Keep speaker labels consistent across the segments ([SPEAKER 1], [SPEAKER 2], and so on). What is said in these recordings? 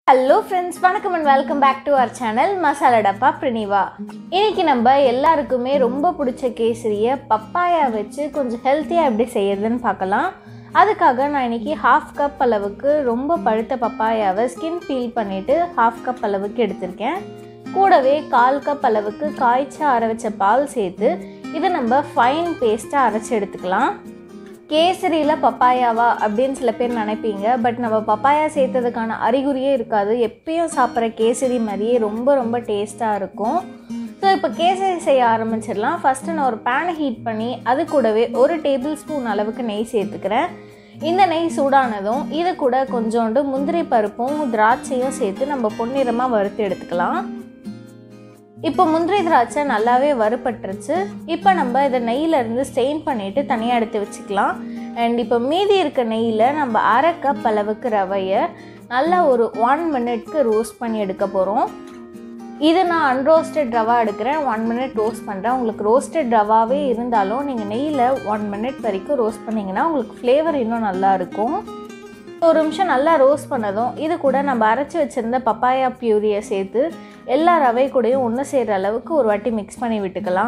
[SPEAKER 1] hello friends வணக்கம் and welcome back to our channel masala டப்பா பிரினிவா இன்னைக்கு நம்ம எல்லாருக்குமே ரொம்ப பிடிச்ச கேசரியை பப்பாயா வச்சு கொஞ்சம் ஹெல்த்தியாக எப்படி செய்யறதுன்னு பார்க்கலாம் அதுக்காக நான் இன்னைக்கு ஹாஃப் கப் அளவுக்கு ரொம்ப பழுத்த பப்பாயாவை ஸ்கின் பீல் பண்ணிவிட்டு ஹாஃப் கப் அளவுக்கு எடுத்திருக்கேன் கூடவே கால் கப் அளவுக்கு காய்ச்சி அர வச்ச பால் சேர்த்து இதை நம்ம ஃபைன் பேஸ்ட்டாக அரைச்சி எடுத்துக்கலாம் கேசரியில் பப்பாயாவா அப்படின்னு சில பேர் நினைப்பீங்க பட் நம்ம பப்பாயா சேர்த்ததுக்கான அறிகுறியே இருக்காது எப்பயும் சாப்பிட்ற கேசரி மாதிரியே ரொம்ப ரொம்ப டேஸ்ட்டாக இருக்கும் ஸோ இப்போ கேசரி செய்ய ஆரம்பிச்சிடலாம் ஃபஸ்ட்டு நான் ஒரு பேனை ஹீட் பண்ணி அது கூடவே ஒரு டேபிள் ஸ்பூன் அளவுக்கு நெய் சேர்த்துக்கிறேன் இந்த நெய் சூடானதும் இது கூட கொஞ்சோண்டு முந்திரி பருப்பும் திராட்சையும் சேர்த்து நம்ம பொன்னிறமாக வறுத்து எடுத்துக்கலாம் இப்போ முந்திரி திராட்சை நல்லாவே வறுபட்டுருச்சு இப்போ நம்ம இதை நெய்யிலேருந்து ஸ்டெயின் பண்ணிவிட்டு தனியாக எடுத்து வச்சுக்கலாம் அண்ட் இப்போ மீதி இருக்க நெய்யில் நம்ம அரை கப் அளவுக்கு ரவையை நல்லா ஒரு ஒன் மினிட்க்கு ரோஸ்ட் பண்ணி எடுக்க போகிறோம் இது நான் அன்ரோஸ்டட் ரவா எடுக்கிறேன் ஒன் மினிட் ரோஸ்ட் பண்ணுறேன் உங்களுக்கு ரோஸ்டட் ரவாவே இருந்தாலும் நீங்கள் நெய்யில் ஒன் மினிட் வரைக்கும் ரோஸ்ட் பண்ணிங்கன்னா உங்களுக்கு ஃப்ளேவர் இன்னும் நல்லா இருக்கும் ஒரு நிமிஷம் நல்லா ரோஸ்ட் பண்ணதும் இது கூட நம்ம அரைச்சி வச்சுருந்த பப்பாயா பியூரியை சேர்த்து எல்லா ரவை கூடயும் ஒன்று சேர்கிற அளவுக்கு ஒரு வாட்டி மிக்ஸ் பண்ணி விட்டுக்கலாம்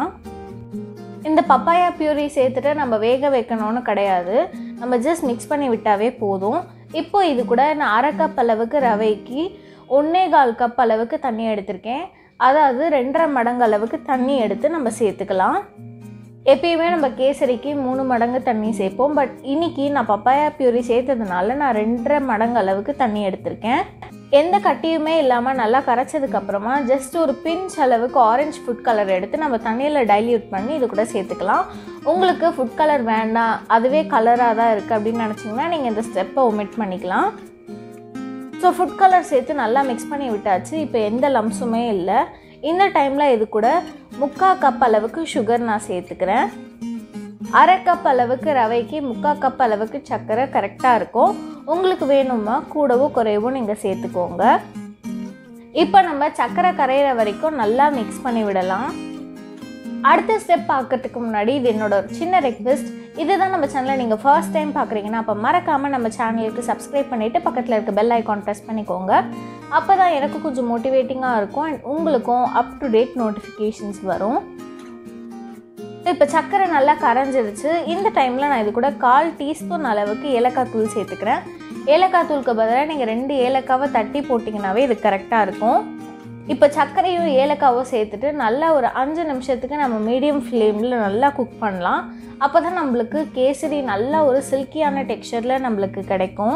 [SPEAKER 1] இந்த பப்பாயா பியூரி சேர்த்துட்டு நம்ம வேக வைக்கணும்னு கிடையாது நம்ம ஜஸ்ட் மிக்ஸ் பண்ணி விட்டாவே போதும் இப்போ இது கூட நான் அரை கப் அளவுக்கு ரவைக்கு ஒன்றே கால் கப் அளவுக்கு தண்ணி எடுத்திருக்கேன் அதாவது ரெண்டரை மடங்கு அளவுக்கு தண்ணி எடுத்து நம்ம சேர்த்துக்கலாம் எப்பயுமே நம்ம கேசரிக்கு மூணு மடங்கு தண்ணி சேர்ப்போம் பட் இன்னைக்கு நான் பப்பாயா பியூரி சேர்த்ததுனால நான் ரெண்டரை மடங்கு அளவுக்கு தண்ணி எடுத்திருக்கேன் எந்த கட்டியுமே இல்லாமல் நல்லா கரைச்சதுக்கப்புறமா ஜஸ்ட் ஒரு பிஞ்ச் அளவுக்கு ஆரஞ்சு ஃபுட் கலர் எடுத்து நம்ம தண்ணியில் டைல்யூட் பண்ணி இது கூட சேர்த்துக்கலாம் உங்களுக்கு ஃபுட் கலர் வேண்டாம் அதுவே கலராக தான் இருக்குது அப்படின்னு நினச்சிங்கன்னா நீங்கள் இந்த ஸ்டெப்பை ஒமிட் பண்ணிக்கலாம் ஸோ ஃபுட் கலர் சேர்த்து நல்லா மிக்ஸ் பண்ணி விட்டாச்சு இப்போ எந்த லம்ஸுமே இல்லை இந்த டைமில் இது கூட முக்கால் கப் அளவுக்கு சுகர் நான் சேர்த்துக்கிறேன் அரை கப் அளவுக்கு ரவைக்கு முக்கால் கப் அளவுக்கு சர்க்கரை கரெக்டாக இருக்கும் உங்களுக்கு வேணுமா கூடவோ குறையவோ நீங்கள் சேர்த்துக்கோங்க இப்போ நம்ம சர்க்கரை கரையிற வரைக்கும் நல்லா மிக்ஸ் பண்ணி விடலாம் அடுத்த ஸ்டெப் பார்க்கறதுக்கு முன்னாடி இது என்னோட ஒரு சின்ன ரெக்வெஸ்ட் இதுதான் நம்ம சேனலை நீங்கள் ஃபர்ஸ்ட் டைம் பார்க்குறீங்கன்னா அப்போ மறக்காமல் நம்ம சேனலுக்கு சப்ஸ்கிரைப் பண்ணிவிட்டு பக்கத்தில் இருக்க பெல் ஐக்கான் ப்ரெஸ் பண்ணிக்கோங்க அப்போ தான் எனக்கு கொஞ்சம் மோட்டிவேட்டிங்காக இருக்கும் அண்ட் உங்களுக்கும் அப் டு டேட் நோட்டிஃபிகேஷன்ஸ் வரும் இப்போ சர்க்கரை நல்லா கரைஞ்சிருச்சு இந்த டைமில் நான் இது கூட கால் டீஸ்பூன் அளவுக்கு ஏலக்காய் தூள் சேர்த்துக்கிறேன் ஏலக்காய் தூளுக்கு பதிலாக நீங்கள் ரெண்டு ஏலக்காவை தட்டி போட்டிங்கனாவே இது கரெக்டாக இருக்கும் இப்போ சர்க்கரையும் ஏலக்காவும் சேர்த்துட்டு நல்லா ஒரு அஞ்சு நிமிஷத்துக்கு நம்ம மீடியம் ஃப்ளேமில் நல்லா குக் பண்ணலாம் அப்போ தான் நம்மளுக்கு கேசரி நல்லா ஒரு சில்கியான டெக்ஸ்சரில் நம்மளுக்கு கிடைக்கும்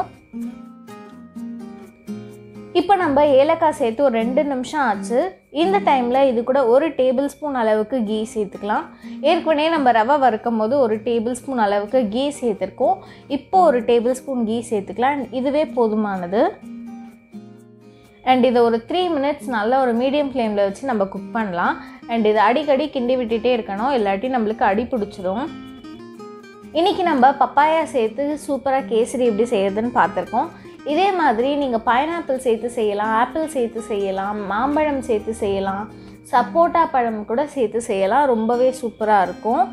[SPEAKER 1] இப்போ நம்ம ஏலக்காய் சேர்த்து ஒரு ரெண்டு நிமிஷம் ஆச்சு இந்த டைமில் இது கூட ஒரு டேபிள் ஸ்பூன் அளவுக்கு கீ சேர்த்துக்கலாம் ஏற்கனவே நம்ம ரவை வறுக்கும் போது ஒரு டேபிள் ஸ்பூன் அளவுக்கு கீ சேர்த்துருக்கோம் இப்போ ஒரு டேபிள் ஸ்பூன் கீ சேர்த்துக்கலாம் and இதுவே போதுமானது அண்ட் இதை ஒரு த்ரீ மினிட்ஸ் நல்லா ஒரு மீடியம் ஃப்ளேமில் வச்சு நம்ம குக் பண்ணலாம் அண்ட் இதை அடிக்கடி கிண்டி விட்டுட்டே இருக்கணும் இல்லாட்டி நம்மளுக்கு அடி பிடிச்சிரும் இன்றைக்கி நம்ம பப்பாயா சேர்த்து சூப்பராக கேசரி எப்படி செய்யறதுன்னு பார்த்துருக்கோம் இதே மாதிரி நீங்கள் பைனாப்பிள் சேர்த்து செய்யலாம் ஆப்பிள் சேர்த்து செய்யலாம் மாம்பழம் சேர்த்து செய்யலாம் சப்போட்டா பழம் கூட சேர்த்து செய்யலாம் ரொம்பவே சூப்பராக இருக்கும்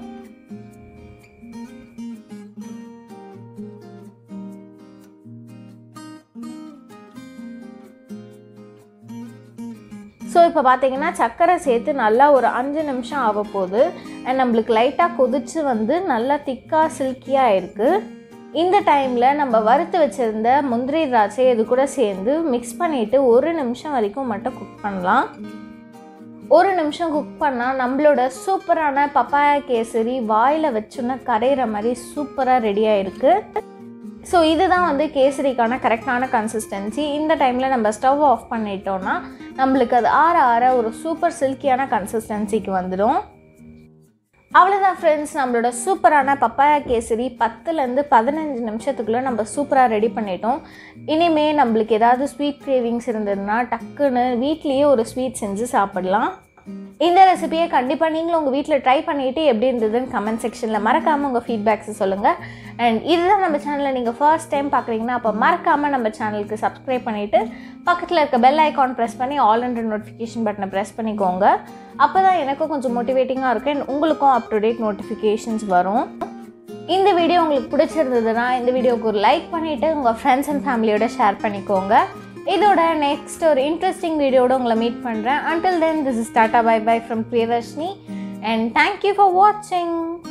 [SPEAKER 1] ஸோ இப்போ பார்த்தீங்கன்னா சர்க்கரை சேர்த்து நல்லா ஒரு அஞ்சு நிமிஷம் ஆக போகுது அண்ட் நம்மளுக்கு லைட்டாக கொதிச்சு வந்து நல்லா திக்காக சில்கியாக இருக்குது இந்த டைமில் நம்ம வறுத்து வச்சுருந்த முந்திரி திராட்சை இது கூட சேர்ந்து மிக்ஸ் பண்ணிவிட்டு ஒரு நிமிஷம் வரைக்கும் மட்டும் குக் பண்ணலாம் ஒரு நிமிஷம் குக் பண்ணால் நம்மளோட சூப்பரான பப்பாயா கேசரி வாயில் வச்சோன்னா கரையிற மாதிரி சூப்பராக ரெடி ஆயிருக்கு ஸோ இதுதான் வந்து கேசரிக்கான கரெக்டான கன்சிஸ்டன்சி இந்த டைமில் நம்ம ஸ்டவ் ஆஃப் பண்ணிட்டோம்னா நம்மளுக்கு அது ஆற ஆற ஒரு சூப்பர் சில்கியான கன்சிஸ்டன்சிக்கு வந்துடும் அவ்வளோதான் ஃப்ரெண்ட்ஸ் நம்மளோட சூப்பரான பப்பாயா கேசரி பத்துலேருந்து பதினஞ்சு நிமிஷத்துக்குள்ளே நம்ம சூப்பராக ரெடி பண்ணிட்டோம் இனிமே நம்மளுக்கு ஏதாவது ஸ்வீட் கிரேவிங்ஸ் இருந்ததுன்னா டக்குன்னு வீட்லேயே ஒரு ஸ்வீட் செஞ்சு சாப்பிடலாம் இந்த ரெசிபியை கண்டிப்பாக நீங்களும் உங்கள் வீட்டில் ட்ரை பண்ணிவிட்டு எப்படி இருந்ததுன்னு கமெண்ட் செக்ஷனில் மறக்காமல் உங்கள் ஃபீட்பேக்ஸை சொல்லுங்கள் அண்ட் இதுதான் நம்ம சேனலை நீங்கள் ஃபர்ஸ்ட் டைம் பார்க்குறீங்கன்னா அப்போ மறக்காமல் நம்ம சேனலுக்கு சப்ஸ்கிரைப் பண்ணிவிட்டு பக்கத்தில் இருக்க பெல் ஐக்கான் ப்ரெஸ் பண்ணி ஆல் அண்ட் நோட்டிஃபிகேஷன் பட்டனை ப்ரெஸ் பண்ணிக்கோங்க அப்போ தான் எனக்கும் கொஞ்சம் மோட்டிவேட்டிங்காக இருக்கும் and உங்களுக்கும் அப் டு டேட் நோட்டிஃபிகேஷன்ஸ் வரும் இந்த வீடியோ உங்களுக்கு பிடிச்சிருந்ததுன்னா இந்த வீடியோவுக்கு ஒரு லைக் பண்ணிவிட்டு உங்கள் ஃப்ரெண்ட்ஸ் அண்ட் ஃபேமிலியோட ஷேர் பண்ணிக்கோங்க இதோட நெக்ஸ்ட் ஒரு இன்ட்ரெஸ்டிங் வீடியோட உங்களை மீட் பண்ணுறேன் until then this is tata bye bye from Priyadarshini and thank you for வாட்சிங்